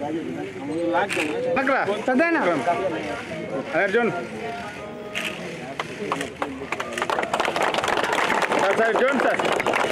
పక్కరా పెద్దయినా Arjun sir sir చూడండి sir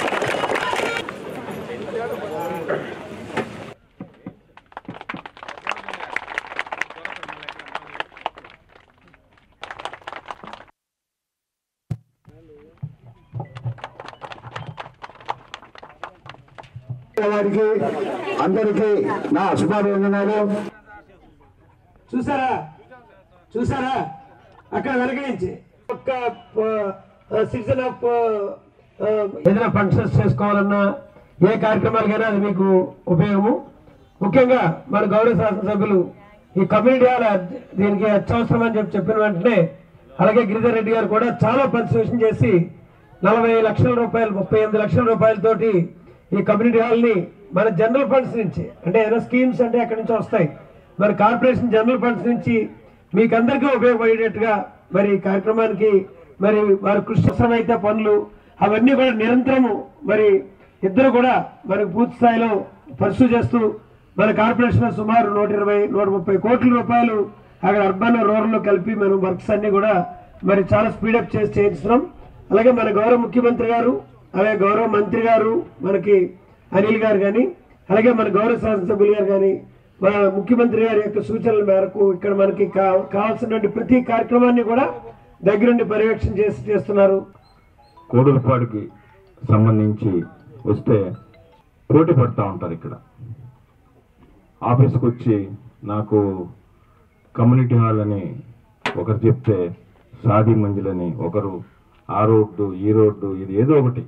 వారికి అందరికీ నా శుభాభివందనాలు చూసారా చూసారా అక్కడ వెనక నుంచి ఒక్క సిటిజన్ ఆఫ్ ఏదైనా ఫంక్షన్స్ చేసుకోవాలన్నా ఏ కార్యక్రమాలకైనా అది మీకు ఉపయోగము ముఖ్యంగా మన గౌరవ శాసనసభ్యులు ఈ కమ్యూనిటీ హాల్ అద్- దీనికి అత్యవసరం అని చెప్పి చెప్పిన వెంటనే అలాగే గిరిధర్ రెడ్డి గారు కూడా చాలా పరిశోషణ చేసి నలభై లక్షల రూపాయలు ముప్పై ఎనిమిది లక్షల రూపాయలతోటి ఈ కమ్యూనిటీ హాల్ ని మన జనరల్ ఫండ్స్ నుంచి అంటే ఏదైనా స్కీమ్స్ అంటే అక్కడి నుంచి వస్తాయి మరి కార్పొరేషన్ జనరల్ ఫండ్స్ నుంచి మీకు అందరికీ ఉపయోగపడేటట్టుగా మరి ఈ కార్యక్రమానికి మరి వారి కృషి అవసరమైతే పనులు అవన్నీ కూడా నిరంతరము మరి ఇద్దరు కూడా మనకు పూర్తి స్థాయిలో పర్సూ చేస్తూ మన కార్పొరేషన్ సుమారు నూట ఇరవై నూట ముప్పై కోట్ల రూపాయలు అక్కడ అర్బన్ రూరల్ లో కలిపి మనం వర్క్స్ అన్ని కూడా మరి చాలా స్పీడప్ చేసి చేయిస్తున్నాం అలాగే మన గౌరవ ముఖ్యమంత్రి గారు అలాగే గౌరవ మంత్రి గారు మనకి అనిల్ గారు కానీ అలాగే మన గౌరవ శాసనసభ్యులు గారు కానీ మన ముఖ్యమంత్రి గారి యొక్క సూచనల మేరకు ఇక్కడ మనకి కా- కావాల్సినటువంటి ప్రతి కార్యక్రమాన్ని కూడా దగ్గరుండి పర్యవేక్షణ చేసి చేస్తున్నారు కోడులపాడుకి సంబంధించి వస్తే పోటీ పడుతూ ఉంటారు ఇక్కడ ఆఫీస్కి వచ్చి నాకు కమ్యూనిటీ హాల్ అని ఒకరు చెప్తే సాది మంజిలని ఒకరు ఆ రోడ్డు ఈ రోడ్డు ఇది ఏదో ఒకటి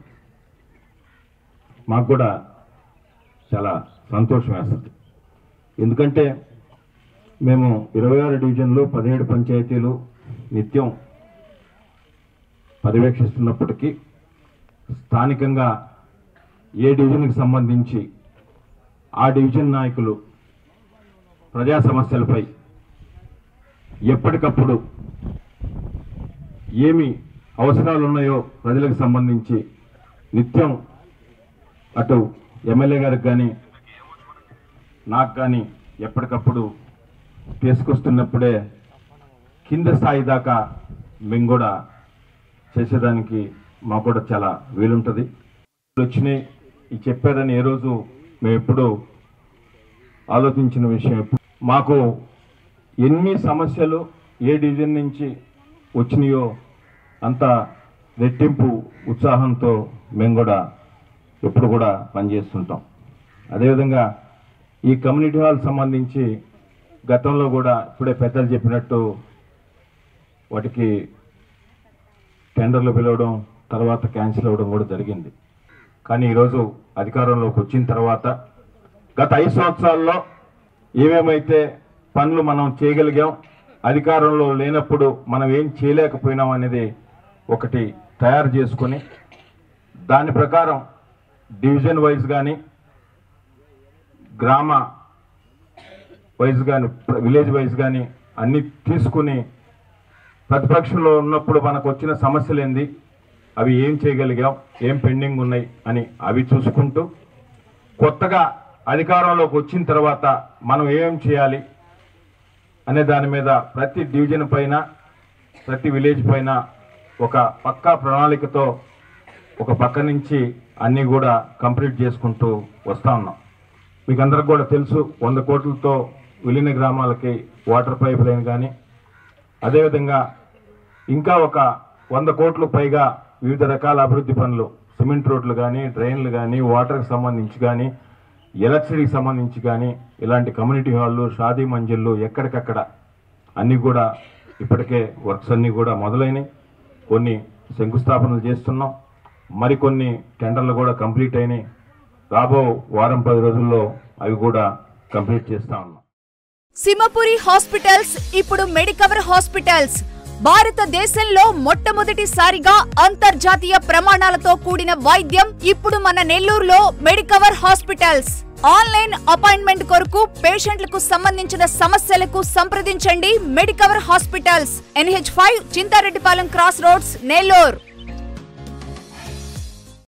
మాకు కూడా చాలా సంతోషం వేస్తుంది ఎందుకంటే మేము ఇరవై ఆరు డివిజన్లు పదిహేడు పంచాయతీలు నిత్యం పర్యవేక్షిస్తున్నప్పటికీ స్థానికంగా ఏ డివిజన్కి సంబంధించి ఆ డివిజన్ నాయకులు ప్రజా సమస్యలపై ఎప్పటికప్పుడు ఏమి అవసరాలు ఉన్నాయో ప్రజలకు సంబంధించి నిత్యం అటు ఎమ్మెల్యే గారికి కానీ నాకు కానీ ఎప్పటికప్పుడు తీసుకొస్తున్నప్పుడే కింద స్థాయి దాకా మేము కూడా చేసేదానికి మాకు కూడా చాలా వీలుంటుంది వచ్చినాయి ఇది చెప్పారని ఏ రోజు మేము ఎప్పుడు ఆలోచించిన విషయం ఎప్పుడు మాకు ఎన్ని సమస్యలు ఏ డివిజన్ నుంచి వచ్చినాయో అంత రెట్టింపు ఉత్సాహంతో మేము కూడా ఎప్పుడు కూడా పనిచేస్తుంటాం అదేవిధంగా ఈ కమ్యూనిటీ హాల్ సంబంధించి గతంలో కూడా ఇప్పుడే పెద్దలు చెప్పినట్టు వాటికి టెండర్లు పిలవడం తర్వాత క్యాన్సిల్ అవ్వడం కూడా జరిగింది కానీ ఈరోజు అధికారంలోకి వచ్చిన తర్వాత గత ఐదు సంవత్సరాల్లో ఏమేమైతే పనులు మనం చేయగలిగాం అధికారంలో లేనప్పుడు మనం ఏం చేయలేకపోయినాం అనేది ఒకటి తయారు చేసుకొని దాని ప్రకారం డివిజన్ వైజ్ కానీ గ్రామ వైజ్ కానీ విలేజ్ వైజ్ కానీ అన్ని తీసుకుని ప్రతిపక్షంలో ఉన్నప్పుడు మనకు వచ్చిన సమస్యలు ఏంది అవి ఏం చేయగలిగాం ఏం పెండింగ్ ఉన్నాయి అని అవి చూసుకుంటూ కొత్తగా అధికారంలోకి వచ్చిన తర్వాత మనం ఏం చేయాలి అనే దాని మీద ప్రతి డివిజన్ పైన ప్రతి విలేజ్ పైన ఒక పక్కా ప్రణాళికతో ఒక పక్క నుంచి అన్నీ కూడా కంప్లీట్ చేసుకుంటూ వస్తా ఉన్నాం మీకు అందరికి కూడా తెలుసు వంద కోట్లతో విలీన గ్రామాలకి వాటర్ పైప్ లైన్ కానీ అదేవిధంగా ఇంకా ఒక వంద కోట్ల పైగా వివిధ రకాల అభివృద్ధి పనులు సిమెంట్ రోడ్లు కానీ డ్రైన్లు కానీ వాటర్కి సంబంధించి కానీ ఎలక్ట్రిసిటీకి సంబంధించి కానీ ఇలాంటి కమ్యూనిటీ హాళ్ళు షాదీ మంజిళ్ళు ఎక్కడికక్కడ అన్నీ కూడా ఇప్పటికే వర్క్స్ అన్నీ కూడా మొదలైనవి కొన్ని శంకుస్థాపనలు చేస్తున్నాం మరికొన్ని టెండర్లు కూడా కంప్లీట్ అయినాయి రాబో వారం పది రోజుల్లో అవి కూడా కంప్లీట్ చేస్తా ఉన్నాం సింహపురి హాస్పిటల్స్ ఇప్పుడు మెడికవర్ హాస్పిటల్స్ భారతదేశంలో మొట్టమొదటిసారిగా అంతర్జాతీయ ప్రమాణాలతో కూడిన వైద్యం ఇప్పుడు మన నెల్లూరులో మెడికవర్ హాస్పిటల్స్ ఆన్లైన్ అపాయింట్మెంట్ కొరకు పేషెంట్లకు సంబంధించిన సమస్యలకు సంప్రదించండి Medicover hospitals NH five Chintareddypalem cross roads Nellore